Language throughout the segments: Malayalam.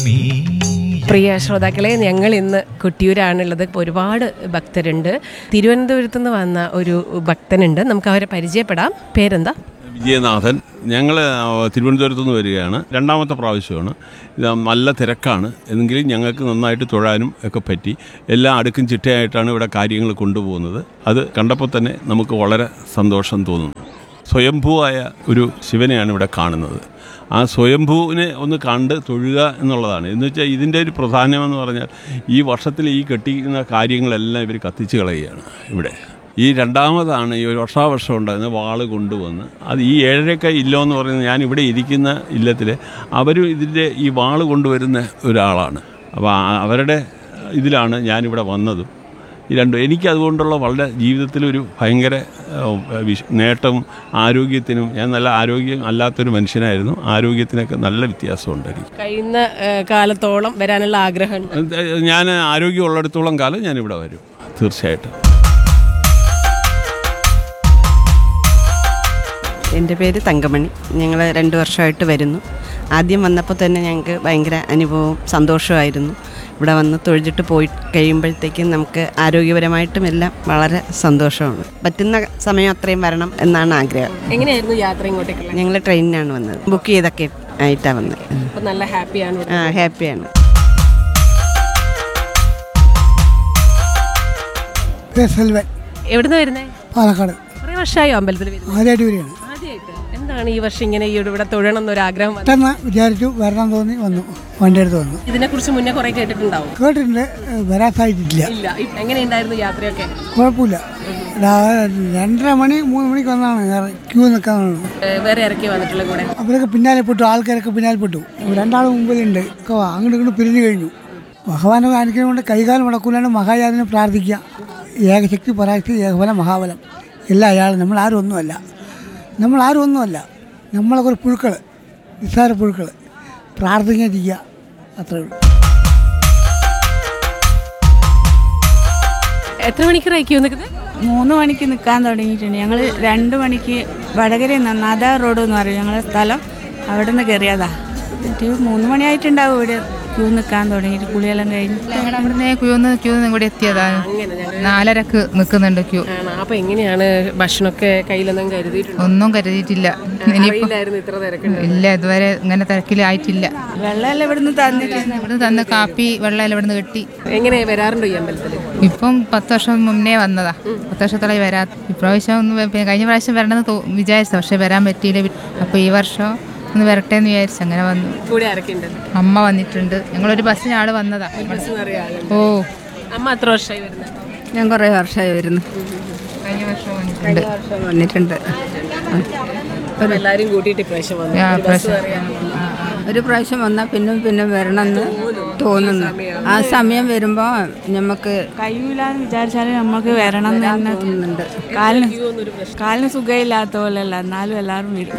പ്രിയ ശ്രോതാക്കളെ ഞങ്ങൾ ഇന്ന് കൊട്ടിയൂരാണുള്ളത് ഒരുപാട് ഭക്തരുണ്ട് തിരുവനന്തപുരത്ത് നിന്ന് വന്ന ഒരു ഭക്തനുണ്ട് നമുക്ക് അവരെ പരിചയപ്പെടാം പേരെന്താ വിജയനാഥൻ ഞങ്ങൾ തിരുവനന്തപുരത്ത് നിന്ന് വരികയാണ് രണ്ടാമത്തെ പ്രാവശ്യമാണ് ഇത് നല്ല തിരക്കാണ് എങ്കിലും ഞങ്ങൾക്ക് നന്നായിട്ട് തൊഴാനും ഒക്കെ പറ്റി എല്ലാം അടുക്കും ചിട്ടയായിട്ടാണ് ഇവിടെ കാര്യങ്ങൾ കൊണ്ടുപോകുന്നത് അത് കണ്ടപ്പോൾ തന്നെ നമുക്ക് വളരെ സന്തോഷം തോന്നുന്നു സ്വയംഭൂവായ ഒരു ശിവനെയാണ് ഇവിടെ കാണുന്നത് ആ സ്വയംഭൂവിനെ ഒന്ന് കണ്ട് തൊഴുക എന്നുള്ളതാണ് എന്ന് വെച്ചാൽ ഇതിൻ്റെ ഒരു പ്രധാനമെന്ന് പറഞ്ഞാൽ ഈ വർഷത്തിൽ ഈ കെട്ടിക്കുന്ന കാര്യങ്ങളെല്ലാം ഇവർ കത്തിച്ച് കളയുകയാണ് ഇവിടെ ഈ രണ്ടാമതാണ് ഈ ഒരു വർഷാവർഷം ഉണ്ടായിരുന്ന വാള് കൊണ്ടുവന്ന് അത് ഈ ഏഴരക്ക ഇല്ലോ എന്ന് പറയുന്നത് ഞാൻ ഇവിടെ ഇരിക്കുന്ന ഇല്ലത്തിൽ അവരും ഇതിൻ്റെ ഈ വാള് കൊണ്ടുവരുന്ന ഒരാളാണ് അപ്പോൾ ആ- അവരുടെ ഇതിലാണ് ഞാനിവിടെ വന്നതും ഈ രണ്ടും എനിക്ക് അതുകൊണ്ടുള്ള വളരെ ജീവിതത്തിലൊരു ഭയങ്കര ഏഹ്, വിശ്- നേട്ടം ആരോഗ്യത്തിനും ഞാൻ നല്ല ആരോഗ്യം അല്ലാത്തൊരു മനുഷ്യനായിരുന്നു ആരോഗ്യത്തിനൊക്കെ നല്ല വ്യത്യാസമുണ്ട് എനിക്ക് കഴിയുന്ന ഏഹ്, കാലത്തോളം വരാനുള്ള ആഗ്രഹമുണ്ട് അത് ഞാൻ ആരോഗ്യമുള്ളിടത്തോളം കാലം ഞാനിവിടെ വരും തീർച്ചയായിട്ടും എൻ്റെ പേര് തങ്കമണി ഞങ്ങൾ രണ്ട് വർഷമായിട്ട് വരുന്നു ആദ്യം വന്നപ്പോൾ തന്നെ ഞങ്ങൾക്ക് ഭയങ്കര അനുഭവവും സന്തോഷമായിരുന്നു ഇവിടെ വന്ന് തൊഴുതിട്ട് പോയി കഴിയുമ്പോഴത്തേക്കും നമുക്ക് ആരോഗ്യപരമായിട്ടും എല്ലാം വളരെ സന്തോഷമാണ് പറ്റുന്ന സമയം അത്രയും വരണം എന്നാണ് ആഗ്രഹം എങ്ങനെയായിരുന്നു യാത്ര ഇങ്ങോട്ടേക്കുള്ള ഞങ്ങൾ ട്രെയിനിനാണ് വന്നത് ബുക്ക് ചെയ്തൊക്കെ ആയിട്ടാണ് വന്നത് അപ്പോൾ നല്ല ഹാപ്പിയാണ് ഇവിടെ. ആ ഹാപ്പിയാണ് സെൽവൻ എവിടുന്ന് വരുന്നേ പാലക്കാട് കുറേ വർഷമായോ അമ്പലത്തിൽ വരുന്നത് ആദ്യമായിട്ട് വരികയാണ് ആദ്യമായിട്ട് എന്താണ് ഈ വർഷം ഇങ്ങനെ ഈ ഇവിടെ തൊഴണം എന്നൊരു ആഗ്രഹം വന്നത് പെട്ടെന്ന് വിചാരിച്ചു വരണം തോന്നി വന്നു വണ്ടി എടുത്ത് വന്നു ഇതിനെക്കുറിച്ച് മുന്നേ കുറേ കേട്ടിട്ടുണ്ടാവും കേട്ടിട്ടുണ്ട് ഏഹ് വരാൻ സാധിച്ചിട്ടില്ല ഇല്ല എങ്ങനെയുണ്ടായിരുന്നു യാത്രയൊക്കെ കുഴപ്പമില്ല രാ- രണ്ടര മണി മൂന്ന് മണിക്ക് വന്നാണ് ക്യൂ നിൽക്കാനാണ് ഏഹ്, വേറെ ഇറക്കി വന്നിട്ടുള്ള കൂടെ അവരൊക്കെ പിന്നാലെ പെട്ടു ആൾക്കാരൊക്കെ പിന്നാലെ പെട്ടു രണ്ടാൾ മുമ്പിലുണ്ട് ഒക്കെ അങ്ങോട്ട് ഇങ്ങോട്ട് പിരിഞ്ഞു കഴിഞ്ഞു ഭഗവാനെ കാണിക്കുന്നത് കൊണ്ട് കൈകാലം മുടക്കൂലാണ് മഹായാതിനെ പ്രാർത്ഥിക്കുക ഏകശക്തി പരാശക്തി ഏകഫലം മഹാബലം എല്ലാം അയാൾ നമ്മൾ ആരും ഒന്നുമല്ല നമ്മൾ ആരും ഒന്നുമല്ല നമ്മളെ കുറേ പുഴുക്കൾ നിസ്സാര പുഴുക്കൾ പ്രാർത്ഥിക്കുക ചെയ്യുക അത്രേ ഉള്ളൂ എത്ര മണിക്കൂറായി ക്യൂ നിൽക്കുന്നത് മൂന്ന് മണിക്ക് നിൽക്കാൻ തുടങ്ങിയിട്ടുണ്ട് ഞങ്ങൾ രണ്ട് മണിക്ക് വടകരയിൽ നിന്ന് നാദാ റോഡ് എന്ന് പറയും ഞങ്ങളെ സ്ഥലം അവിടെ നിന്ന് കയറിയതാ എന്നിട്ട് മൂന്ന് മണിയായിട്ടുണ്ടാവും ഇവിടെ ക്യൂ നിൽക്കാൻ തുടങ്ങിയിട്ട് കുളിയെല്ലാം കഴിഞ്ഞ് ഞങ്ങൾ അവിടുന്ന് ക്യൂ നിന്ന് ക്യൂ നിന്ന് ഇവിടെ എത്തിയതാണ് നാലരക്ക് നിൽക്കുന്നുണ്ട് ക്യൂ ആണ് അപ്പൊ എങ്ങനെയാണ് ഭക്ഷണമൊക്കെ കയ്യിലൊന്നും കരുതിയിട്ടുണ്ട് ഒന്നും കരുതിയിട്ടില്ല ഇനിയിപ്പോ അറിയില്ലായിരുന്നു ഇത്ര തിരക്കുണ്ട് ഇല്ല ഇതുവരെ ഇങ്ങനെ തിരക്കിലായിട്ടില്ല വെള്ളമെല്ലാം ഇവിടുന്ന് തന്നിട്ടുണ്ട് ഇവിടുന്ന് തന്ന കാപ്പി വെള്ളം ഇവിടുന്ന് കിട്ടി എങ്ങനെ വരാറുണ്ടോ ഈ അമ്പലത്തിൽ ഇപ്പം പത്ത് വർഷം മുന്നേ വന്നതാ പത്ത് വർഷത്തോളം വരാ ഇപ്രാവശ്യം ഒന്ന് വ- പിന്നെ കഴിഞ്ഞ പ്രാവശ്യം വരണമെന്ന് തോ- വിചാരിച്ചു പക്ഷെ വരാൻ പറ്റിയില്ല അപ്പോൾ ഈ വർഷം ഒന്ന് വരട്ടെ എന്ന് വിചാരിച്ചു അങ്ങനെ വന്നു കൂടെ ആരൊക്കെയുണ്ട് അമ്മ വന്നിട്ടുണ്ട് ഞങ്ങളൊരു ബസ്സിന് ആള് വന്നതാ ഓ അമ്മ എത്ര വർഷമായി വരുന്നത് ഞാൻ കുറേ വർഷമായി വരുന്നു കഴിഞ്ഞ വർഷം വന്നിട്ടുണ്ട് വന്നിട്ടുണ്ട് അപ്പൊ എല്ലാരും കൂട്ടിയിട്ട് ഇപ്രാവശ്യം വന്നു ആ, ഒരു ബസ് ഇപ്രാവശ്യം. കയറിയാ. ഒരു പ്രാവശ്യം വന്നാൽ പിന്നെ പിന്നെ വരണമെന്ന് തോന്നുന്നു ആ സമയം വരുമ്പോൾ നമുക്ക് കഴിയൂലെന്ന് വിചാരിച്ചാലും നമുക്ക് വരണം എന്ന് തന്നെ തോന്നുന്നുണ്ട് കാലിന് കാലിന് സുഖമില്ലാത്ത പോലെയല്ല എന്നാലും എല്ലാവരും വരും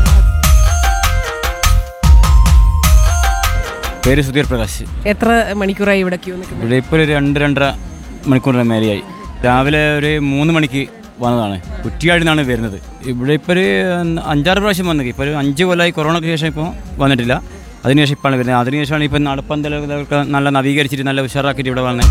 പേര് സുധീർ പ്രകാശ് എത്ര മണിക്കൂറായി ഇവിടെ ക്യൂ നിൽക്കുന്നത് ഇവിടെ ഇപ്പോൾ ഒരു രണ്ട് രണ്ടര മണിക്കൂറിന് മേലെയായി രാവിലെ ഒരു മൂന്ന് മണിക്ക് വന്നതാണ് കുറ്റിയാടി നിന്നാണ് വരുന്നത് ഇവിടെ ഇപ്പോൾ ഒരു അഞ്ചാറ് പ്രാവശ്യം വന്നത് ഇപ്പോൾ ഒരു അഞ്ച് കൊല്ലമായി കൊറോണയ്ക്ക് ശേഷം ഇപ്പോൾ വന്നിട്ടില്ല അതിനുശേഷം ഇപ്പോഴാണ് വരുന്നത് അതിനുശേഷമാണ് ഇപ്പോൾ നടപ്പന്തലൊക്കെ നല്ല നവീകരിച്ചിട്ട് നല്ല ഉഷാറാക്കിയിട്ട് ഇവിടെ വന്നത്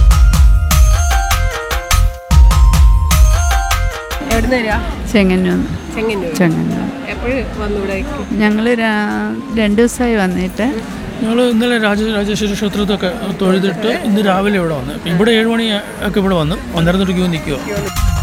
എവിടുന്ന് വരിക ചെങ്ങന്നൂർ ചെങ്ങന്നൂർ ചെങ്ങന്നൂർ എപ്പോഴും വന്നു ഇവിടെ ഞങ്ങൾ രണ്ട് ദിവസമായി വന്നിട്ട് ഞങ്ങൾ ഇന്നലെ രാജ രാജേശ്വരി ക്ഷേത്രത്തൊക്കെ തൊഴുതിട്ട് ഇന്ന് രാവിലെ ഇവിടെ വന്നു ഇവിടെ ഏഴ് മണി ഒക്കെ ഇവിടെ വന്നു പന്ത്രണ്ട് ക്യൂ നിൽക്കുക